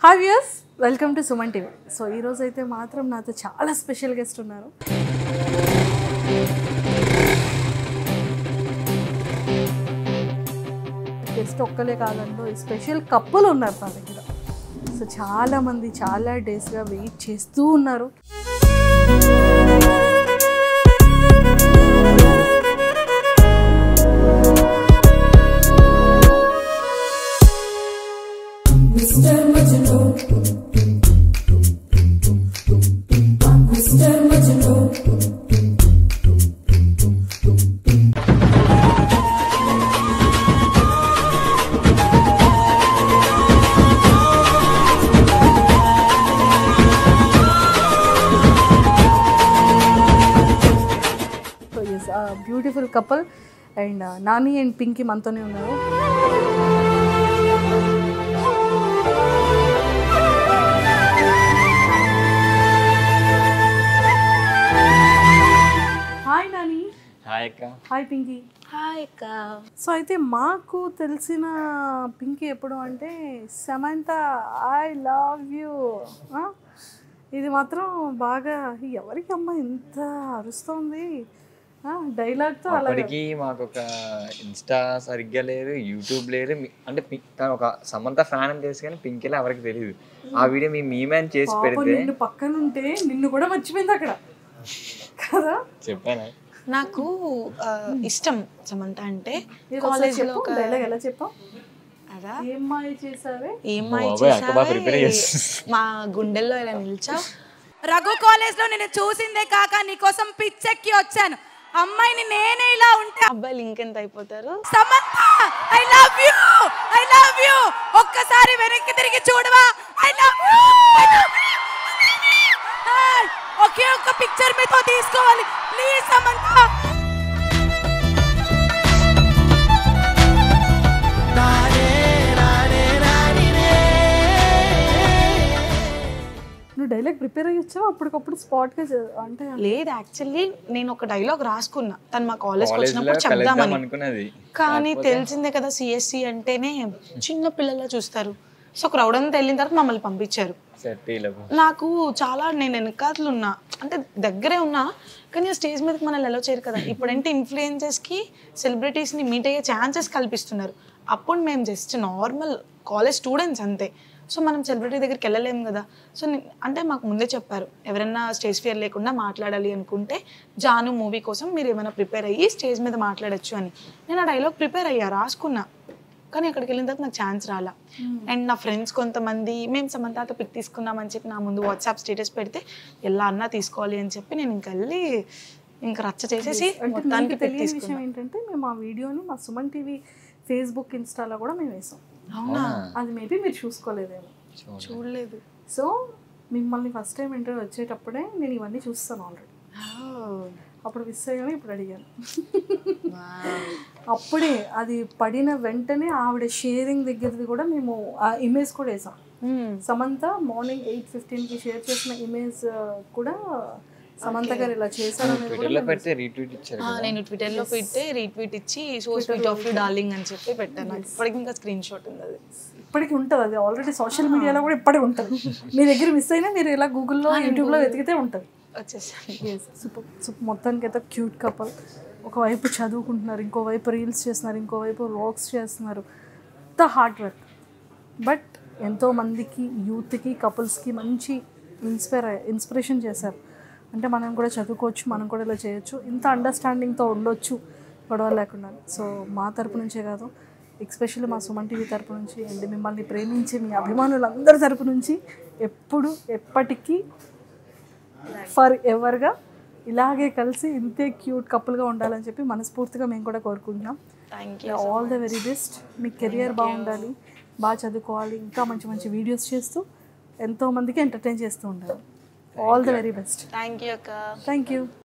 Hi views welcome to Suman TV so ఈరోజు అయితే మాత్రం నాతో చాలా స్పెషల్ గెస్ట్ ఉన్నారు గెస్ట్ ఒక్కలే కాదంలో స్పెషల్ కప్పులు ఉన్నారు నా దగ్గర సో చాలా మంది చాలా డేస్గా వెయిట్ చేస్తూ ఉన్నారు so yes beautiful couple and Nani and Pinky మనతోనే ఉన్నారు హాయ్ నాని హాయ్ అక్క హాయ్ పింకీ హాయ్ అక్క సో అయితే మాకు తెలిసిన పింకీ ఎప్పుడు అంటే సమంత ఐ లవ్ యూ ఇది మాత్రం బాగా ఎవరికి అమ్మ ఇంత అరుస్తోంది డైలాగ్తో అలాగే అప్పటికి మాకు ఒక ఇన్స్టా సరిగ్గా లేదు యూట్యూబ్ లేదు మీ- అంటే పి- తను ఒక సమంత ఫ్యాన్ అని తెలుసు కానీ పింకెలా ఎవరికి తెలియదు ఆ వీడియో మీ మీమేన్ చేసి పాప పెడితే నిన్ను పక్కన ఉంటే నిన్ను కూడా మర్చిపోయింది అక్కడ కదా చెప్పాను నాకు ఆ, ఇష్టం సమంత అంటే కాలేజ్ కాలేజ్లో ఒక డైలాగ్ ఎలా చెప్పావు అదా ఏం మాయ చేసావే ఏమాయి ఓ బాబోయ్, అక్క బాగా prepare చేసావే చేస్తుంది. మా గుండెల్లో ఇలా నిల్చావు రఘు కాలేజ్ లో నేను చూసిందే కాక నీకోసం పిచ్చెక్కి వచ్చాను అమ్మాయిని నేనే ఇలా ఉంటే అబ్బాయిలు ఇంకెంత అయిపోతారు Samantha I love you I love you ఒక్కసారి వెనక్కి తిరిగి చూడవా ఐ లవ్ యూ ఒకే ఒక్క పిక్చర్ మీతో తీసుకోవాలి ప్లీజ్ సమంత నువ్వు డైలాగ్ ప్రిపేర్ అయ్యి వచ్చావు అప్పటికప్పుడు స్పాట్గా అంటే లేదు యాక్చువల్లీ నేను ఒక డైలాగ్ రాసుకున్నా తను మా కాలేజ్కి కాలేజ్ లో వచ్చినప్పుడు కలుద్దాం చెప్దామని అనుకున్నది కానీ తెలిసిందే కదా సిఎస్సి అంటేనే చిన్న పిల్లల చూస్తారు సో క్రౌడ్ అంతా వెళ్ళిన తర్వాత మమ్మల్ని పంపించారు సెట్టీలకు నాకు చాలా నేను వెనకాతలు ఉన్నా అంటే దగ్గరే ఉన్నా కానీ ఆ స్టేజ్ మీదకి మనల్ని ఎలా చేయరు కదా ఇప్పుడంటే ఇన్ఫ్లుయెన్సెస్కి సెలబ్రిటీస్ని మీట్ అయ్యే ఛాన్సెస్ కల్పిస్తున్నారు అప్పుడు మేము జస్ట్ నార్మల్ కాలేజ్ స్టూడెంట్స్ అంతే సో మనం సెలబ్రిటీ దగ్గరికి వెళ్ళలేము కదా సో నే- అంటే మాకు ముందే చెప్పారు ఎవరైనా స్టేజ్ ఫియర్ లేకుండా మాట్లాడాలి అనుకుంటే జాను మూవీ కోసం మీరు ఏమైనా ప్రిపేర్ అయ్యి స్టేజ్ మీద మాట్లాడొచ్చు అని నేను ఆ డైలాగ్ ప్రిపేర్ అయ్యా రాసుకున్నా కానీ అక్కడికి వెళ్ళిన తర్వాత నాకు ఛాన్స్ రాలా అండ్ నా ఫ్రెండ్స్ కొంతమంది మేము సమంతాతో పిక్ తీసుకున్నామని చెప్పి నా ముందు వాట్సాప్ స్టేటస్ పెడితే ఎలా అన్నా తీసుకోవాలి అని చెప్పి నేను ఇంక వెళ్ళి ఇంకా రచ్చ చేసేసి అంటే మొత్తానికి మీకు పిక్ తెలియని విషయం తీసుకున్నాను ఏంటంటే మేము ఆ వీడియోని మా సుమన్ టీవీ ఫేస్బుక్ ఇన్స్టాలో కూడా మేము వేసాం అవునా అది మేబీ మీరు చూసుకోలేదేమో చూడలేదు సో మిమ్మల్ని ఫస్ట్ టైం ఇంటర్వ్యూ వచ్చేటప్పుడే నేను ఇవన్నీ చూస్తాను ఆల్రెడీ అప్పుడు మిస్ అయ్యాను ఇప్పుడు అడిగాను అప్పుడే అది పడిన వెంటనే ఆవిడ షేరింగ్ దగ్గరది కూడా మేము ఆ ఇమేజ్ కూడా వేసాం సమంత మార్నింగ్ ఎయిట్ ఫిఫ్టీన్కి షేర్ చేసిన ఇమేజ్ కూడా సమంత గారు ఇలా చేశారు అనేది కూడా ట్విట్టర్ లో పెడితే రీట్వీట్ ఇచ్చారు ఆ, కదా. నేను ట్విట్టర్లో పెడితే రీట్వీట్ ఇచ్చి so sweet of you darling అని చెప్పి పెట్టాను నాకు ఇప్పటికి ఇంకా స్క్రీన్ షాట్ ఉంది అది ఇప్పటికి ఉంటుంది అది ఆల్రెడీ సోషల్ మీడియాలో కూడా ఇప్పటికి ఉంటుంది మీ దగ్గర మిస్ అయినా మీరు ఇలా గూగుల్లో యూట్యూబ్లో వెతికితే ఉంటుంది వచ్చేసాను ఎస్ సూపర్ సూపర్ మొత్తానికి అయితే క్యూట్ కపుల్ ఒకవైపు చదువుకుంటున్నారు ఇంకోవైపు రీల్స్ చేస్తున్నారు ఇంకోవైపు వ్లాగ్స్ చేస్తున్నారు అంత హార్డ్ వర్క్ బట్ ఎంతోమందికి యూత్కి కపుల్స్కి మంచి ఇన్స్పైర్ ఇన్స్పిరేషన్ చేశారు అంటే మనం కూడా చదువుకోవచ్చు మనం కూడా ఇలా చేయొచ్చు ఇంత అండర్స్టాండింగ్తో ఉండొచ్చు గొడవ లేకుండా సో మా తరపు నుంచే కాదు ఎక్స్పెషల్లీ మా సుమన్ టీవీ తరపు నుంచి అండ్ మిమ్మల్ని ప్రేమించే మీ అభిమానులందరి తరపు నుంచి ఎప్పుడు ఎప్పటికీ ఫర్ ఎవర్గా ఇలాగే కలిసి ఇంతే క్యూట్ కపుల్గా ఉండాలని చెప్పి మనస్ఫూర్తిగా మేము కూడా కోరుకుంటున్నాం thank you all the very best మీ కెరియర్ బాగుండాలి బాగా చదువుకోవాలి ఇంకా మంచి మంచి వీడియోస్ చేస్తూ ఎంతోమందికి ఎంటర్టైన్ చేస్తూ ఉండాలి all the very best thank you అక్క థ్యాంక్ యూ